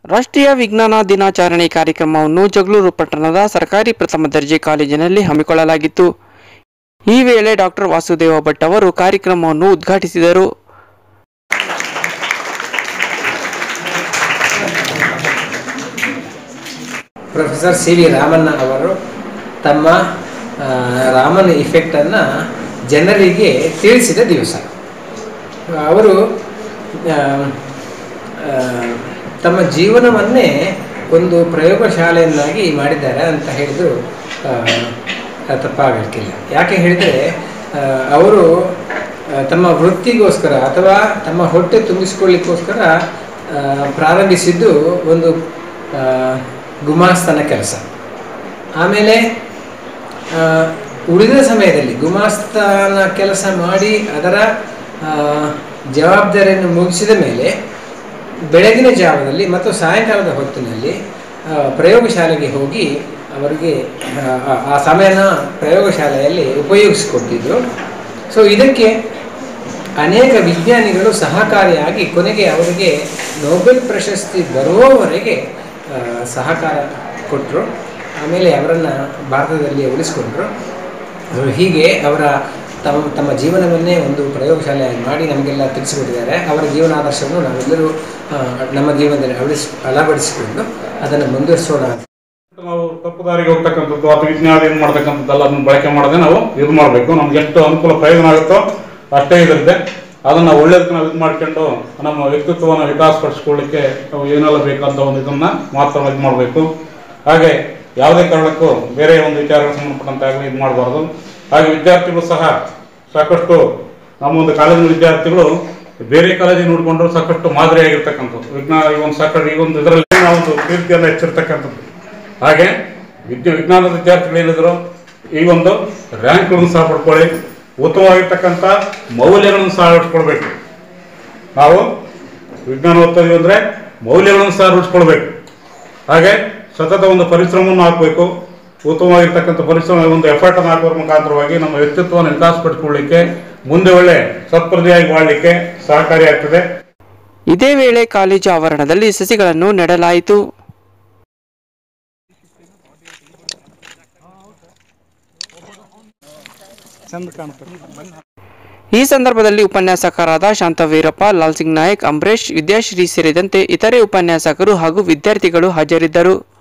ರಾಷ್ಟ್ರೀಯ ವಿಜ್ಞಾನ ದಿನಾಚರಣೆ ಕಾರ್ಯಕ್ರಮವನ್ನು ಜಗಳೂರು ಪಟ್ಟಣದ ಸರ್ಕಾರಿ ಪ್ರಥಮ ದರ್ಜೆ ಕಾಲೇಜಿನಲ್ಲಿ ಹಮ್ಮಿಕೊಳ್ಳಲಾಗಿತ್ತು ಈ ವೇಳೆ ಡಾಕ್ಟರ್ ವಾಸುದೇವ ಭಟ್ ಅವರು ಕಾರ್ಯಕ್ರಮವನ್ನು ಉದ್ಘಾಟಿಸಿದರು ಪ್ರೊಫೆಸರ್ ಸಿ ವಿ ರಾಮಣ್ಣ ಅವರು ತಮ್ಮ ಆ, ರಾಮನ್ ಇಫೆಕ್ಟನ್ನು ಜನರಿಗೆ ತಿಳಿಸಿದ ದಿವಸ ಅವರು ಆ, ಆ, ತಮ್ಮ ಜೀವನವನ್ನೇ ಒಂದು ಪ್ರಯೋಗಶಾಲೆಯನ್ನಾಗಿ ಮಾಡಿದ್ದಾರೆ ಅಂತ ಹೇಳಿದ್ರು ಆ, ತಪ್ಪಾಗಲಿಕ್ಕಿಲ್ಲ ಯಾಕೆ ಹೇಳಿದರೆ ಅವರು ಆ, ತಮ್ಮ ವೃತ್ತಿಗೋಸ್ಕರ ಅಥವಾ ತಮ್ಮ ಹೊಟ್ಟೆ ತುಂಬಿಸಿಕೊಳ್ಳಿಕ್ಕೋಸ್ಕರ ಆ, ಪ್ರಾರಂಭಿಸಿದ್ದು ಒಂದು ಆ, ಗುಮಾಸ್ತನ ಕೆಲಸ ಆಮೇಲೆ ಆ, ಉಳಿದ ಸಮಯದಲ್ಲಿ ಗುಮಾಸ್ತನ ಕೆಲಸ ಮಾಡಿ ಅದರ ಆ, ಜವಾಬ್ದಾರಿಯನ್ನು ಮುಗಿಸಿದ ಮೇಲೆ ಬೆಳಗಿನ ಜಾವದಲ್ಲಿ ಮತ್ತು ಸಾಯಂಕಾಲದ ಹೊತ್ತಿನಲ್ಲಿ ಆ, ಪ್ರಯೋಗಶಾಲೆಗೆ ಹೋಗಿ ಅವರಿಗೆ ಆ, ಆ- ಆ ಸಮಯನ ಪ್ರಯೋಗಶಾಲೆಯಲ್ಲಿ ಉಪಯೋಗಿಸಿಕೊಟ್ಟಿದ್ರು ಸೊ ಇದಕ್ಕೆ ಅನೇಕ ವಿಜ್ಞಾನಿಗಳು ಸಹಕಾರಿಯಾಗಿ ಕೊನೆಗೆ ಅವರಿಗೆ ನೊಬೆಲ್ ಪ್ರಶಸ್ತಿ ಬರುವವರೆಗೆ ಆ, ಸಹಕಾರ ಕೊಟ್ಟರು ಆಮೇಲೆ ಅವರನ್ನು ಭಾರತದಲ್ಲಿ ಉಳಿಸ್ಕೊಂಡ್ರು ಸೊ ಹೀಗೆ ಅವರ ತಮ್ಮ ತಮ್ಮ ಜೀವನವನ್ನೇ ಒಂದು ಪ್ರಯೋಗಶಾಲೆಯಾಗಿ ಮಾಡಿ ನಮಗೆಲ್ಲ ತಿಳಿಸಿಕೊಟ್ಟಿದ್ದಾರೆ ಅವರ ಜೀವನಾದರ್ಶವನ್ನು ನಾವೆಲ್ಲರೂ ಆ, ನಮ್ಮ ಜೀವನದಲ್ಲಿ ಅಳವಡಿಸ್ ಅಳವಡಿಸಿಕೊಂಡು ಅದನ್ನು ಮುಂದುವರಿಸೋಣ ಅಂತ ನಾವು ತಪ್ಪು ದಾರಿಗೆ ಹೋಗ್ತಕ್ಕಂಥದ್ದು ಅಥವಾ ವಿಜ್ಞಾನ ಏನು ಮಾಡ್ತಕ್ಕಂಥದ್ದೆಲ್ಲ ಅದನ್ನು ಬಳಕೆ ಮಾಡದೆ ನಾವು ಇದು ಮಾಡಬೇಕು ನಮ್ಗೆ ಎಷ್ಟು ಅನುಕೂಲ ಪ್ರಯೋಜನ ಆಗುತ್ತೋ ಅಷ್ಟೇ ಇದರಿದೆ ಅದನ್ನು ಒಳ್ಳೇದಕ್ಕೆ ನಾವು ಇದು ಮಾಡ್ಕೊಂಡು ನಮ್ಮ ವ್ಯಕ್ತಿತ್ವವನ್ನು ವಿಕಾಸಪಡಿಸ್ಕೊಳ್ಳಿಕ್ಕೆ ನಾವು ಏನೆಲ್ಲ ಬೇಕಂತ ಒಂದು ಇದನ್ನು ಮಾತ್ರ ಇದು ಮಾಡಬೇಕು ಹಾಗೆ ಯಾವುದೇ ಕಾರಣಕ್ಕೂ ಬೇರೆ ಒಂದು ವಿಚಾರಕ್ಕೆ ಸಂಬಂಧಪಟ್ಟಂತೆ ಆಗಲಿ ಇದು ಮಾಡಬಾರ್ದು ಹಾಗೆ ವಿದ್ಯಾರ್ಥಿಗಳು ಸಹ ಸಾಕಷ್ಟು ನಮ್ಮ ಒಂದು ಕಾಲೇಜಿನ ವಿದ್ಯಾರ್ಥಿಗಳು ಬೇರೆ ಕಾಲೇಜಿಗೆ ನೋಡಿಕೊಂಡ್ರು ಸಾಕಷ್ಟು ಮಾದರಿಯಾಗಿರ್ತಕ್ಕಂಥದ್ದು ವಿಜ್ಞಾನ ಈ ಒಂದು ಸಾಕಷ್ಟು ಈ ಒಂದು ಇದರಲ್ಲಿ ನಾವೊಂದು ಕೀರ್ತಿಯನ್ನು ಹೆಚ್ಚಿರ್ತಕ್ಕಂಥದ್ದು ಹಾಗೆ ವಿದ್ಯಾ ವಿಜ್ಞಾನದ ವಿದ್ಯಾರ್ಥಿಗಳು ಏನಿದ್ರು ಈ ಒಂದು ರ್ಯಾಂಕ್ಗಳನ್ನು ಸಹ ಪಡ್ಕೊಳ್ಳಿ ಉತ್ತಮವಾಗಿರ್ತಕ್ಕಂಥ ಮೌಲ್ಯಗಳನ್ನು ಸಹ ಅಳವಡಿಸ್ಕೊಳ್ಬೇಕು ನಾವು ವಿಜ್ಞಾನ ಓದ್ತೀವಿ ಅಂದರೆ ಮೌಲ್ಯಗಳನ್ನು ಸಹ ರೂಢಿಸ್ಕೊಳ್ಬೇಕು ಹಾಗೆ ಸತತ ಒಂದು ಪರಿಶ್ರಮವನ್ನು ಹಾಕಬೇಕು ಉತ್ತಮವಾಗಿರ್ತಕ್ಕಂಥ ಪರಿಶ್ರಮ ಒಂದು ಎಫರ್ಟನ್ನು ಹಾಕೋದ್ರ ಮುಖಾಂತರವಾಗಿ ನಮ್ಮ ವ್ಯಕ್ತಿತ್ವವನ್ನು ವಿಕಾಸಪಡಿಸ್ಕೊಳ್ಳಿಕ್ಕೆ ಮುಂದೆ ಒಳ್ಳೆ ಸತ್ಪ್ರಜೆಯಾಗಿ ಮಾಡಲಿಕ್ಕೆ ಸಹಕಾರಿಯಾಗ್ತದೆ ಇದೇ ವೇಳೆ ಕಾಲೇಜು ಆವರಣದಲ್ಲಿ ಸಸಿಗಳನ್ನು ನೆಡಲಾಯಿತು ಈ ಸಂದರ್ಭದಲ್ಲಿ ಉಪನ್ಯಾಸಕರಾದ ಶಾಂತವೀರಪ್ಪ ಲಾಲ್ಸಿಂಗ್ ನಾಯಕ್ ಅಂಬರೀಶ್ ವಿದ್ಯಾಶ್ರೀ ಸೇರಿದಂತೆ ಇತರೆ ಉಪನ್ಯಾಸಕರು ಹಾಗೂ ವಿದ್ಯಾರ್ಥಿಗಳು ಹಾಜರಿದ್ದರು